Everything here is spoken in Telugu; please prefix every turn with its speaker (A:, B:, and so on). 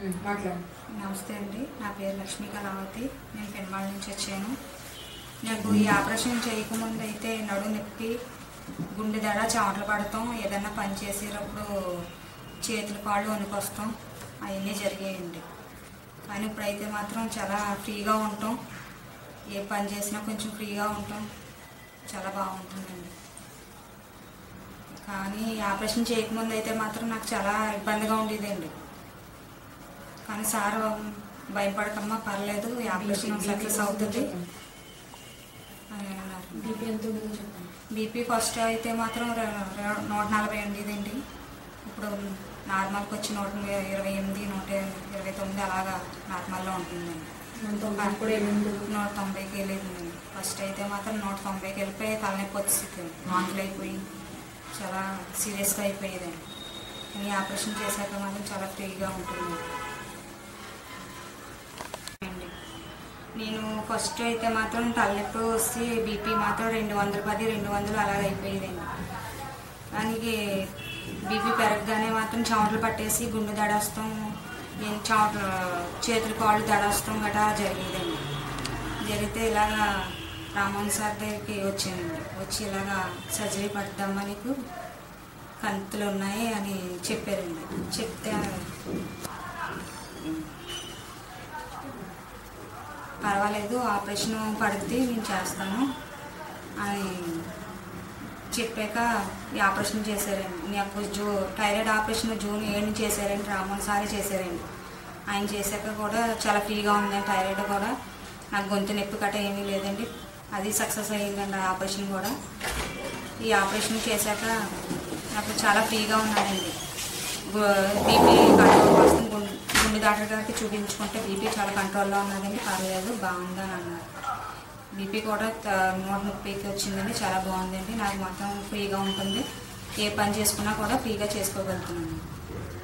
A: మాట్లాడు
B: నమస్తే అండి నా పేరు లక్ష్మీ కళావతి నేను పెనుమాల నుంచి వచ్చాను నాకు ఈ ఆపరేషన్ చేయకముందు అయితే నడు నొప్పి గుండె దడ చెమటలు పడతాం ఏదైనా పని చేసేటప్పుడు చేతులు కాళ్ళు వణుకొస్తాం అవన్నీ జరిగాయండి కానీ ఇప్పుడైతే మాత్రం చాలా ఫ్రీగా ఉంటాం ఏ పని చేసినా కొంచెం ఫ్రీగా ఉంటాం చాలా బాగుంటుందండి కానీ ఈ ఆపరేషన్ చేయకముందు అయితే మాత్రం నాకు చాలా ఇబ్బందిగా ఉండేదండి కానీ సార్ భయపడకమ్మా పర్లేదు ఈ ఆపరేషన్ సక్సెస్ అవుతుంది అని అన్నారు
A: బీపీ ఎంత ఉంటుందో చెప్పండి
B: బీపీ ఫస్ట్ అయితే మాత్రం ర- ర- నూట నలభై ఉండేదండి ఇప్పుడు నార్మల్కి వచ్చి నూట ఇరవై ఎనిమిది నూట ఇరవై తొమ్మిది అలాగా నార్మల్లో ఉంటుందండి
A: మన తొంభై కూడా వెళ్ళింది
B: నూట తొంభైకి వెళ్ళేదండి ఫస్ట్ అయితే మాత్రం నూట తొంభైకి వెళ్ళిపోయి తలనొప్పి వచ్చేది వాంతులు అయిపోయి చాలా సీరియస్గా అయిపోయేదండి ఈ ఆపరేషన్ చేశాక మాత్రం చాలా ఫ్రీగా ఉంటుంది అండి. నేను ఫస్ట్ అయితే మాత్రం తలనొప్పి వస్తే బీపీ మాత్రం రెండు వందల పది రెండు వందలు అలాగ అయిపోయేదండి కానీ బీపీ పెరగగానే మాత్రం చెమటలు పట్టేసి గుండె దడస్తాం ఏం చెమటలు చేతులు కాళ్ళు దడస్తాం గటా జరిగేదండి జరిగితే ఇలాగా రామన్ సార్ దగ్గరికి వచ్చానండి వచ్చి ఇలాగా సర్జరీ పడదామా నీకు కంతులు ఉన్నాయి అని చెప్పారండి చెప్తే పర్వాలేదు ఆపరేషన్ పడితే నేను చేస్తాను అని చెప్పాక ఈ ఆపరేషన్ చేశారండి నాకు జూ థైరాయిడ్ ఆపరేషన్ జూన్ ఏడు చేశారండి రామన్ సారే చేశారండి ఆయన చేశాక కూడా చాలా ఫ్రీగా ఉందండి థైరాయిడ్ కూడా నాకు గొంతు నొప్పి కట్ట ఏమీ లేదండి అది సక్సెస్ అయ్యిందండి ఆ ఆపరేషన్ కూడా ఈ ఆపరేషన్ చేశాక నాకు చాలా ఫ్రీగా ఉన్నానండి బీపీ కంట్రోల్ కోసం గుండె గుండె డాక్టర్ గారికి చూపించుకుంటే బీపీ చాలా కంట్రోల్లో ఉన్నదండి పర్లేదు బాగుందని అన్నారు బీపీ కూడా త- నూట ముప్పైకి వచ్చిందండి చాలా బాగుందండి నాకు మాత్రం ఫ్రీగా ఉంటుంది ఏ పని చేసుకున్నా కూడా ఫ్రీగా చేసుకోగలుగుతున్నాను